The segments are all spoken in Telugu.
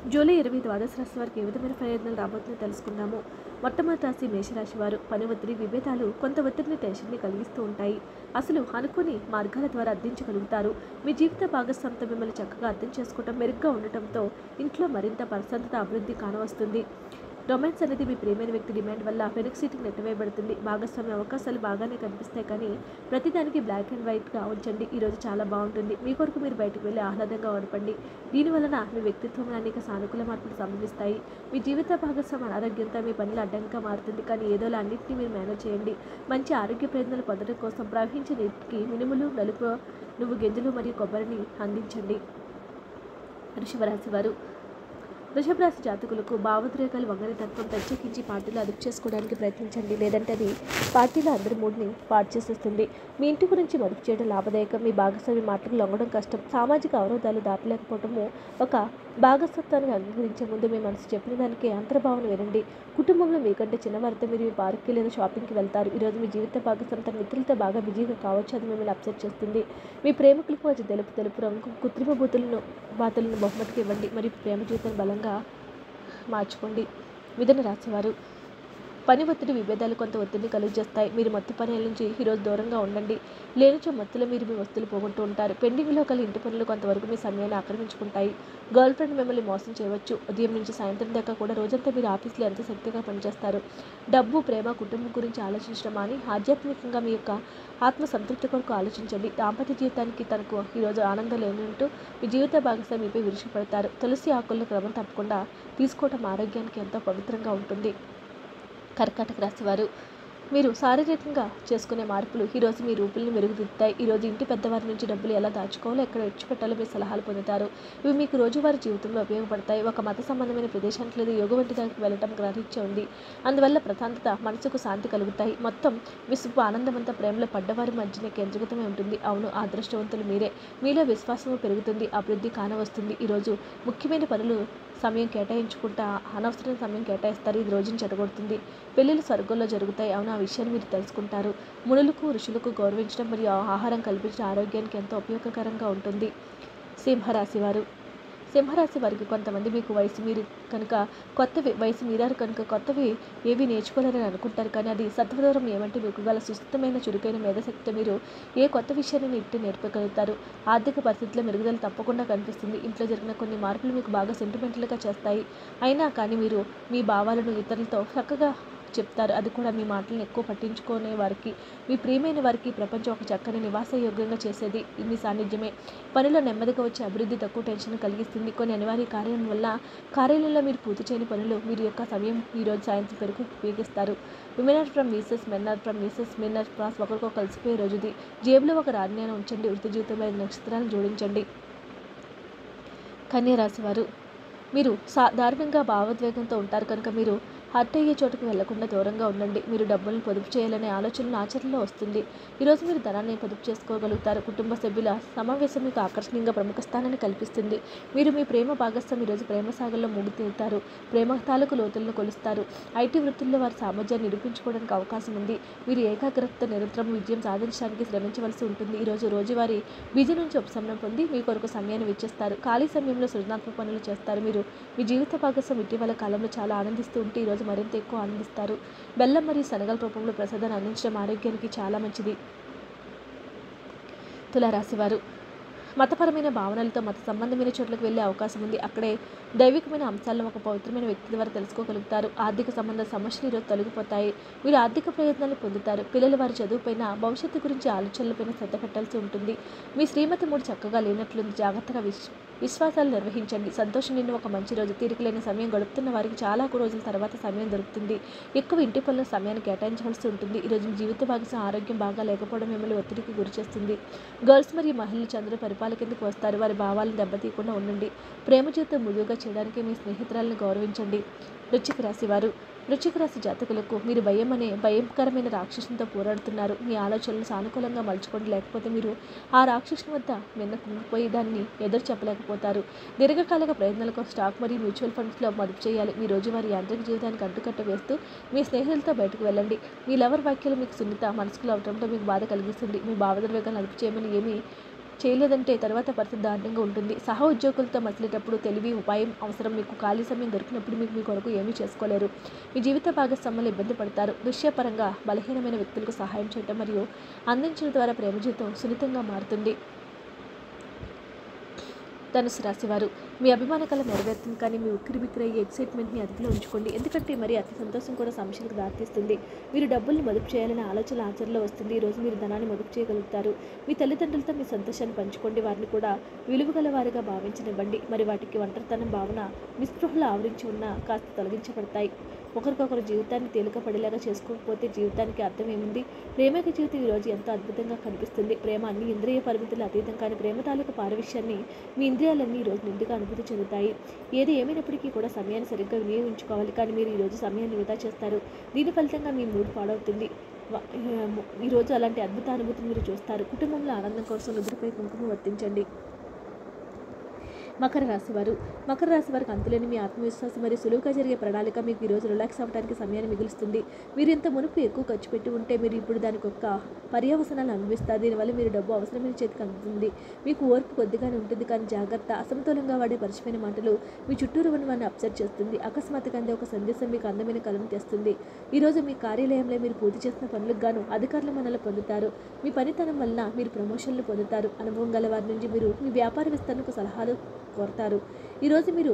జూలై ఇరవై ద్వాదశ రాశి వారికి ఏ విధమైన ప్రయోజనాలు రాబోతుందో తెలుసుకుందాము మొట్టమొదటి రాశి మేషరాశి వారు పని ఒత్తిడి విభేదాలు కొంత ఒత్తిడిని టెన్షన్ని కలిగిస్తూ ఉంటాయి అసలు అనుకుని మార్గాల ద్వారా అర్థించగలుగుతారు మీ జీవిత భాగస్వామితో మిమ్మల్ని చక్కగా అర్థం చేసుకోవటం మెరుగ్గా ఉండటంతో ఇంట్లో మరింత ప్రశాంతత అభివృద్ధి కానవస్తుంది రొమాన్స్ అనేది మీ ప్రియమైన వ్యక్తి డిమాండ్ వల్ల వెనక్ సీటుకి నెట్టవేయబడుతుంది భాగస్వామి అవకాశాలు బాగానే కనిపిస్తాయి కానీ ప్రతిదానికి బ్లాక్ అండ్ వైట్గా ఉంచండి ఈరోజు చాలా బాగుంటుంది మీ కొరకు మీరు బయటకు వెళ్ళి ఆహ్లాదంగా గడపండి దీనివలన మీ వ్యక్తిత్వం అనేక సానుకూల మార్పులు సంభవిస్తాయి మీ జీవిత భాగస్వామి అనారోగ్యంతో మీ పనులు అడ్డంగా మారుతుంది కానీ ఏదోలా అన్నింటినీ మీరు మేనేజ్ చేయండి మంచి ఆరోగ్య ప్రయోజనాలు పొందడం కోసం ప్రవహించే నీటికి మినుములు నలుపు నువ్వు గింజలు మరియు కొబ్బరిని అందించండి వృషభరాశి వారు వృషభ రాశి జాతకులకు భావోద్రేకాలు వంగని తత్వం ప్రత్యేకించి పార్టీలో అదుపు చేసుకోవడానికి ప్రయత్నించండి లేదంటే అది పార్టీలో అందరి మూడ్ని పాడు చేసేస్తుంది మీ ఇంటి గురించి మదుపు చేయడం లాభదాయకం మీ భాగస్వామి మాటలకు లొంగడం కష్టం సామాజిక అవరోధాలు దాపలేకపోవటము ఒక భాగస్వత్వాన్ని అంగీకరించే ముందు మీ మనసు చెప్పిన దానికి అంతర్భావన వినండి కుటుంబంలో మీకంటే చిన్నవారితో మీరు మీ పార్క్కి లేదా షాపింగ్కి వెళ్తారు ఈరోజు మీ జీవిత భాగస్వామి తన మిత్రులతో బాగా బిజీగా కావచ్చు అది మిమ్మల్ని అప్సెట్ చేస్తుంది మీ ప్రేమికులకు మధ్య తెలుపు తెలుపు రంగు కృత్రిమ బూతులను బాతులను బహుమతికి ఇవ్వండి మరియు ప్రేమ జీవితాన్ని బలంగా మార్చుకోండి మిథున రాశివారు పని ఒత్తిడి విభేదాలు కొంత ఒత్తిడిని కలుగజేస్తాయి మీరు మత్తు పనుల నుంచి ఈరోజు దూరంగా ఉండండి లేనిచో మత్తులో మీరు మీ వస్తువులు పోగొంటూ ఉంటారు పెండింగ్లో కలి ఇంటి పనులు కొంతవరకు మీ సమయాన్ని ఆక్రమించుకుంటాయి గర్ల్ ఫ్రెండ్ మిమ్మల్ని మోసం చేయవచ్చు ఉదయం నుంచి సాయంత్రం దాకా కూడా రోజంతా మీరు ఆఫీస్లో ఎంత శక్తిగా పనిచేస్తారు డబ్బు ప్రేమ కుటుంబం గురించి ఆలోచించడం అని ఆధ్యాత్మికంగా మీ యొక్క ఆత్మ సంతృప్తి కొరకు ఆలోచించండి దాంపత్య జీవితానికి తనకు ఈరోజు ఆనందం లేనంటూ మీ జీవిత భాగస్వామి మీపై విరుచుపడతారు తులసి ఆకులను క్రమం తప్పకుండా తీసుకోవడం ఆరోగ్యానికి ఎంతో పవిత్రంగా ఉంటుంది కర్కాటక రాశి వారు మీరు శారీరకంగా చేసుకునే మార్పులు ఈరోజు మీ రూపుల్ని మెరుగుదిద్దుతాయి ఈరోజు ఇంటి పెద్దవారి నుంచి డబ్బులు ఎలా దాచుకోవాలో ఎక్కడ పెట్టాలో మీ సలహాలు పొందుతారు ఇవి మీకు రోజువారీ జీవితంలో ఉపయోగపడతాయి ఒక మత సంబంధమైన ప్రదేశానికి లేదా యోగ వంటి దానికి వెళ్ళటం గ్రహించే ఉంది అందువల్ల ప్రశాంతత మనసుకు శాంతి కలుగుతాయి మొత్తం విసుపు ఆనందమంతా ప్రేమలో పడ్డవారి మధ్యనే కేంద్రీకృతమై ఉంటుంది అవును ఆ అదృష్టవంతులు మీరే మీలో విశ్వాసము పెరుగుతుంది అభివృద్ధి కానవస్తుంది ఈరోజు ముఖ్యమైన పనులు సమయం కేటాయించుకుంటా అనవసరమైన సమయం కేటాయిస్తారు ఇది రోజుని చెడగొడుతుంది పెళ్ళిళ్ళు స్వర్గంలో జరుగుతాయి అవును ఆ విషయాన్ని మీరు తెలుసుకుంటారు మునులకు ఋషులకు గౌరవించడం మరియు ఆహారం కల్పించడం ఆరోగ్యానికి ఎంతో ఉపయోగకరంగా ఉంటుంది సింహరాశి వారు సింహరాశి వారికి కొంతమంది మీకు వయసు మీరు కనుక కొత్తవి వయసు మీరారు కనుక కొత్తవి ఏవి నేర్చుకోలేరని అనుకుంటారు కానీ అది సత్వదూరం ఏమంటే మీకు గల సుస్థితమైన చురుకైన మేధశక్తితో మీరు ఏ కొత్త విషయాన్ని ఇట్టి నేర్పగలుగుతారు ఆర్థిక పరిస్థితుల్లో మెరుగుదల తప్పకుండా కనిపిస్తుంది ఇంట్లో జరిగిన కొన్ని మార్పులు మీకు బాగా సెంటిమెంటల్గా చేస్తాయి అయినా కానీ మీరు మీ భావాలను ఇతరులతో చక్కగా చెప్తారు అది కూడా మీ మాటలను ఎక్కువ పట్టించుకునే వారికి మీ ప్రియమైన వారికి ప్రపంచం ఒక చక్కని నివాసయోగ్యంగా చేసేది మీ సాన్నిధ్యమే పనిలో నెమ్మదిగా వచ్చే అభివృద్ధి తక్కువ టెన్షన్ కలిగిస్తుంది కొన్ని అనివార్య కార్యం వల్ల కార్యాలయంలో మీరు పూర్తి చేయని పనులు మీరు యొక్క సమయం ఈరోజు సాయంత్రం వరకు ఉపయోగిస్తారు విమెనర్ ఫ్రమ్ మీసెస్ మెన్నర్ ఫ్రమ్ మీసెస్ మెన్నర్ క్లాస్ ఒకరికొక కలిసిపోయే రోజుది జేబులో ఒక రాజ్ఞానం ఉంచండి వృత్తి జీవితంలో ఐదు నక్షత్రాలను జోడించండి కన్యా రాశి వారు మీరు సాధారణంగా భావోద్వేగంతో ఉంటారు కనుక మీరు హర్ట్ అయ్యే చోటుకు వెళ్లకుండా దూరంగా ఉండండి మీరు డబ్బులను పొదుపు చేయాలనే ఆలోచనలు ఆచరణలో వస్తుంది ఈరోజు మీరు ధనాన్ని పొదుపు చేసుకోగలుగుతారు కుటుంబ సభ్యుల సమావేశం మీకు ఆకర్షణీయంగా ప్రముఖ స్థానాన్ని కల్పిస్తుంది మీరు మీ ప్రేమ భాగస్వామి ఈరోజు ప్రేమ సాగర్లో ముగి తీరుతారు ప్రేమ తాలూకు లోతులను కొలుస్తారు ఐటీ వృత్తుల్లో వారి సామర్థ్యాన్ని నిరూపించుకోవడానికి అవకాశం ఉంది మీరు ఏకాగ్రతతో నిరంతరం విజయం సాధించడానికి శ్రమించవలసి ఉంటుంది ఈరోజు రోజువారీ బిజీ నుంచి ఉపశమనం పొంది మీ కొరకు సమయాన్ని వెచ్చిస్తారు ఖాళీ సమయంలో సృజనాత్మక పనులు చేస్తారు మీరు మీ జీవిత భాగస్వామి ఇటీవల కాలంలో చాలా ఆనందిస్తూ ఉంటే ఈరోజు మరింత ఎక్కువ ఆనందిస్తారు బెల్లం మరియు శనగల రూపంలో ప్రసాదాన్ని అందించడం ఆరోగ్యానికి చాలా మంచిది తులారాశివారు మతపరమైన భావనలతో మత సంబంధమైన చోట్లకు వెళ్ళే అవకాశం ఉంది అక్కడే దైవికమైన అంశాలను ఒక పవిత్రమైన వ్యక్తి ద్వారా తెలుసుకోగలుగుతారు ఆర్థిక సంబంధ సమస్యలు ఈరోజు తొలగిపోతాయి మీరు ఆర్థిక ప్రయోజనాలు పొందుతారు పిల్లలు వారి చదువుపైన భవిష్యత్తు గురించి ఆలోచనలపైన శ్రద్ధ పెట్టాల్సి ఉంటుంది మీ శ్రీమతి మూడు చక్కగా లేనట్లుంది జాగ్రత్తగా విశ్ విశ్వాసాలు నిర్వహించండి సంతోషం నిన్ను ఒక మంచి రోజు తీరిక లేని సమయం గడుపుతున్న వారికి చాలా రోజుల తర్వాత సమయం దొరుకుతుంది ఎక్కువ ఇంటి పనుల సమయాన్ని కేటాయించవలసి ఉంటుంది ఈరోజు మీ జీవిత భాగస్వామి ఆరోగ్యం బాగా లేకపోవడం మిమ్మల్ని ఒత్తిడికి గురి చేస్తుంది గర్ల్స్ మరియు మహిళలు చంద్రుల పరిపాలన కిందకు వస్తారు వారి భావాలను దెబ్బతీయకుండా ఉండండి ప్రేమ జీవితం మృదువుగా చేయడానికి మీ స్నేహితురాలను గౌరవించండి వృశ్చిక రాశి వారు వృశ్చిక రాశి జాతకులకు మీరు భయం అనే భయంకరమైన రాక్షసునితో పోరాడుతున్నారు మీ ఆలోచనలు సానుకూలంగా మలుచుకోండి లేకపోతే మీరు ఆ రాక్షసుని వద్ద నిన్న కుంగిపోయి దాన్ని ఎదురు చెప్పలేకపోతారు దీర్ఘకాలిక ప్రయత్నాలకు స్టాక్ మరియు మ్యూచువల్ ఫండ్స్లో మదుపు చేయాలి మీ రోజువారీ యాంత్రిక జీవితానికి అడ్డుకట్ట వేస్తూ మీ స్నేహితులతో బయటకు వెళ్ళండి మీ లవర్ వాక్యాలు మీకు సున్నిత మనసుకు అవటంతో మీకు బాధ కలిగిస్తుంది మీ భావోద్వేగాలను అదుపు చేయమని ఏమీ చేయలేదంటే తర్వాత పరిస్థితి దారుణంగా ఉంటుంది సహ ఉద్యోగులతో మసిలేటప్పుడు తెలివి ఉపాయం అవసరం మీకు ఖాళీ సమయం దొరికినప్పుడు మీకు మీ కొరకు ఏమీ చేసుకోలేరు మీ జీవిత భాగస్వాములు ఇబ్బంది పడతారు దృశ్యపరంగా బలహీనమైన వ్యక్తులకు సహాయం చేయడం మరియు అందించడం ద్వారా ప్రేమ జీవితం సున్నితంగా మారుతుంది ధనుసు రాశివారు మీ అభిమాన కళ నెరవేరుతుంది కానీ మీ ఉక్కిరి బిక్కిరి అయ్యే ఎక్సైట్మెంట్ని అదుపులో ఉంచుకోండి ఎందుకంటే మరి అతి సంతోషం కూడా సమస్యలకు దారితీస్తుంది మీరు డబ్బుల్ని మదుపు చేయాలనే ఆలోచన ఆచరణలో వస్తుంది ఈ రోజు మీరు ధనాన్ని మదుపు చేయగలుగుతారు మీ తల్లిదండ్రులతో మీ సంతోషాన్ని పంచుకోండి వారిని కూడా విలువ గల వారిగా భావించనివ్వండి మరి వాటికి ఒంటరితనం భావన నిస్పృహలు ఆవరించి ఉన్న కాస్త తొలగించబడతాయి ఒకరికొకరు జీవితాన్ని తేలిక పడేలాగా చేసుకోకపోతే జీవితానికి అర్థం ఏముంది ప్రేమకి జీవితం ఈరోజు ఎంతో అద్భుతంగా కనిపిస్తుంది ప్రేమ అన్ని ఇంద్రియ పరిమితులు అతీతం కానీ ప్రేమ తాలూకు పారవిష్యాన్ని మీ ఇంద్రియాలన్నీ ఈరోజు నిండుగా అనుభూతి చెందుతాయి ఏది ఏమైనప్పటికీ కూడా సమయాన్ని సరిగ్గా వినియోగించుకోవాలి కానీ మీరు ఈరోజు సమయాన్ని వృధా చేస్తారు దీని ఫలితంగా మీ మూడ్ పాడవుతుంది వ- ఈరోజు అలాంటి అద్భుత అనుభూతిని మీరు చూస్తారు కుటుంబంలో ఆనందం కోసం ఎదురుపై కుంకుమ వర్తించండి మకర రాశి వారు మకర రాశి వారికి అంతులేని మీ ఆత్మవిశ్వాసం మరియు సులువుగా జరిగే ప్రణాళిక మీకు ఈరోజు రిలాక్స్ అవ్వడానికి సమయాన్ని మిగులుస్తుంది మీరు ఇంత మునుపు ఎక్కువ ఖర్చు పెట్టి ఉంటే మీరు ఇప్పుడు దానికి ఒక పర్యవసనాలు అనుభవిస్తారు దీనివల్ల మీరు డబ్బు అవసరమైన చేతికి అందుతుంది మీకు ఓర్పు కొద్దిగానే ఉంటుంది కానీ జాగ్రత్త అసమతులంగా వాడే పరిచయమైన మాటలు మీ చుట్టూరు ఉన్న వారిని అప్సెట్ చేస్తుంది అకస్మాత్తుగా అందే ఒక సందేశం మీకు అందమైన కలను తెస్తుంది ఈరోజు మీ కార్యాలయంలో మీరు పూర్తి చేసిన పనులకు గాను అధికారుల మనల్ని పొందుతారు మీ పనితనం వలన మీరు ప్రమోషన్లు పొందుతారు అనుభవం గల వారి నుంచి మీరు మీ వ్యాపార విస్తరణకు సలహాలు కోరతారు ఈరోజు మీరు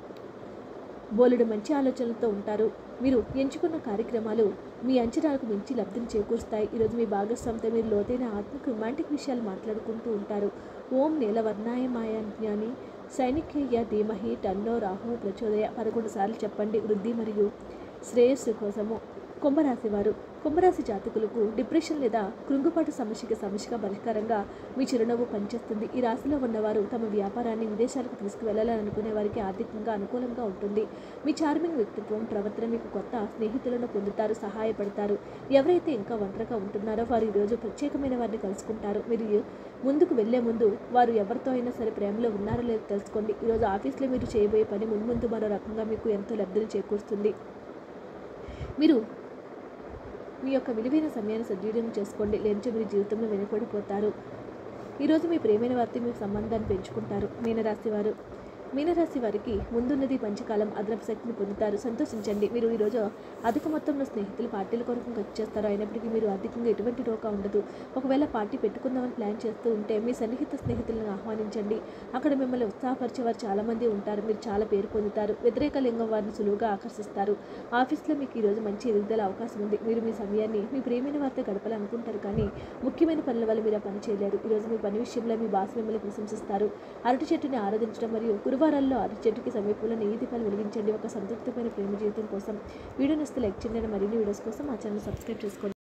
బోలెడు మంచి ఆలోచనలతో ఉంటారు మీరు ఎంచుకున్న కార్యక్రమాలు మీ అంచనాలకు మించి లబ్ధిని చేకూరుస్తాయి ఈరోజు మీ భాగస్వామితో మీరు లోతైన ఆత్మకు రొమాంటిక్ విషయాలు మాట్లాడుకుంటూ ఉంటారు ఓం నీలవర్ణాయ మాయాజ్ఞాని సైనికేయ ధీమహి టన్నో రాహు ప్రచోదయ పదకొండు సార్లు చెప్పండి వృద్ధి మరియు శ్రేయస్సు కోసము కుంభరాశి వారు కుంభరాశి జాతకులకు డిప్రెషన్ లేదా కృంగుపాటు సమస్యకి సమస్యగా పరిష్కారంగా మీ చిరునవ్వు పనిచేస్తుంది ఈ రాశిలో ఉన్నవారు తమ వ్యాపారాన్ని విదేశాలకు తీసుకువెళ్లాలని అనుకునే వారికి ఆర్థికంగా అనుకూలంగా ఉంటుంది మీ చార్మింగ్ వ్యక్తిత్వం ప్రవర్తన మీకు కొత్త స్నేహితులను పొందుతారు సహాయపడతారు ఎవరైతే ఇంకా ఒంటరిగా ఉంటున్నారో వారు ఈరోజు ప్రత్యేకమైన వారిని కలుసుకుంటారు మీరు ముందుకు వెళ్లే ముందు వారు ఎవరితో అయినా సరే ప్రేమలో ఉన్నారో లేదో తెలుసుకోండి ఈరోజు ఆఫీస్లో మీరు చేయబోయే పని మున్ముందు మరో రకంగా మీకు ఎంతో లబ్ధిని చేకూరుస్తుంది మీరు మీ యొక్క విలువైన సమయాన్ని సద్వినియోగం చేసుకోండి లేనిచో మీరు జీవితంలో వెనుకబడిపోతారు ఈరోజు మీ ప్రేమైన వారితో మీ సంబంధాన్ని పెంచుకుంటారు మీనరాశి వారు మీనరాశి వారికి ముందున్నది పంచకాలం అదనపు శక్తిని పొందుతారు సంతోషించండి మీరు ఈరోజు అధిక మొత్తంలో స్నేహితులు పార్టీల కొరకు ఖర్చు చేస్తారు అయినప్పటికీ మీరు అధికంగా ఎటువంటి టోకా ఉండదు ఒకవేళ పార్టీ పెట్టుకుందామని ప్లాన్ చేస్తూ ఉంటే మీ సన్నిహిత స్నేహితులను ఆహ్వానించండి అక్కడ మిమ్మల్ని ఉత్సాహపరిచే వారు చాలామంది ఉంటారు మీరు చాలా పేరు పొందుతారు వ్యతిరేక లింగం వారిని సులువుగా ఆకర్షిస్తారు ఆఫీస్లో మీకు ఈరోజు మంచి ఎదుగుదల అవకాశం ఉంది మీరు మీ సమయాన్ని మీ ప్రేమైన వారితో గడపాలనుకుంటారు కానీ ముఖ్యమైన పనుల వల్ల మీరు ఆ పని చేయలేరు ఈరోజు మీ పని విషయంలో మీ బాస్ మిమ్మల్ని ప్రశంసిస్తారు అరటి చెట్టుని ఆరాధించడం మరియు గురువారాల్లో అరటి చెట్టుకి సమీపంలో నెయ్యి దీపాలు వెలిగించండి ఒక సంతృప్తిమైన ప్రేమ జీవితం కోసం వీడియో నస్తే లైక్ చేయండి మరిన్ని వీడియోస్ కోసం మా ఛానల్ సబ్స్క్రైబ్ చేసుకోండి